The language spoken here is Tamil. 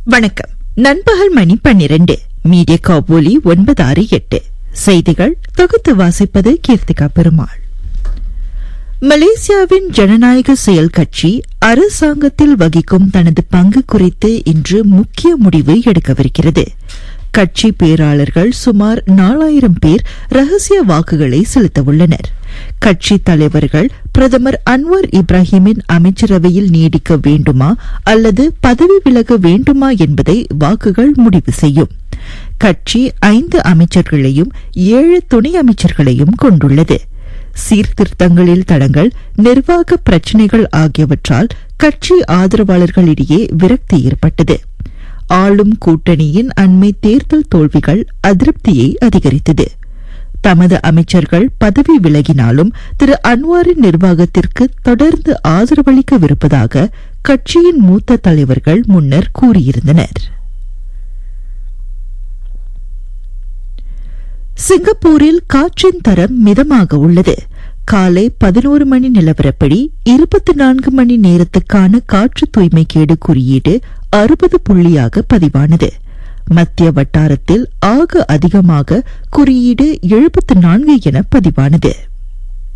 வணக்கம் நண்பகல் மணி பன்னிரண்டு மீடியா காபூலி ஒன்பது ஆறு எட்டு செய்திகள் தொகுத்து வாசிப்பது கீர்த்திகா பெருமாள் மலேசியாவின் ஜனநாயக செயல் கட்சி அரசாங்கத்தில் வகிக்கும் தனது பங்கு குறித்து இன்று முக்கிய முடிவு எடுக்கவிருக்கிறது கட்சி பேராளர்கள் சுமார் நாலாயிரம் பேர் ரகசிய வாக்குகளை செலுத்தவுள்ளனர் கட்சி தலைவர்கள் பிரதமர் அன்வர் இப்ராஹிமின் அமைச்சரவையில் நீடிக்க வேண்டுமா அல்லது பதவி விலக வேண்டுமா என்பதை வாக்குகள் முடிவு செய்யும் கட்சி ஐந்து அமைச்சர்களையும் ஏழு துணை அமைச்சர்களையும் கொண்டுள்ளது சீர்திருத்தங்களில் தடங்கள் நிர்வாக பிரச்சினைகள் ஆகியவற்றால் கட்சி ஆதரவாளர்களிடையே விரக்தி ஏற்பட்டது ஆளும் கூட்டணியின் அண்மை தேர்தல் தோல்விகள் அதிருப்தியை அதிகரித்தது தமது அமைச்சர்கள் பதவி விலகினாலும் திரு அன்வாரின் நிர்வாகத்திற்கு தொடர்ந்து ஆதரவளிக்கவிருப்பதாக கட்சியின் மூத்த தலைவர்கள் முன்னர் கூறியிருந்தனர் சிங்கப்பூரில் காற்றின் தரம் மிதமாக உள்ளது காலை பதினோரு மணி நிலவரப்படி இருபத்தி நான்கு மணி நேரத்துக்கான காற்று தூய்மைக்கேடு குறியீடு அறுபது புள்ளியாக பதிவானது மத்திய வட்டாரத்தில் ஆக அதிகமாக குறியீடு எழுபத்து நான்கு என பதிவானது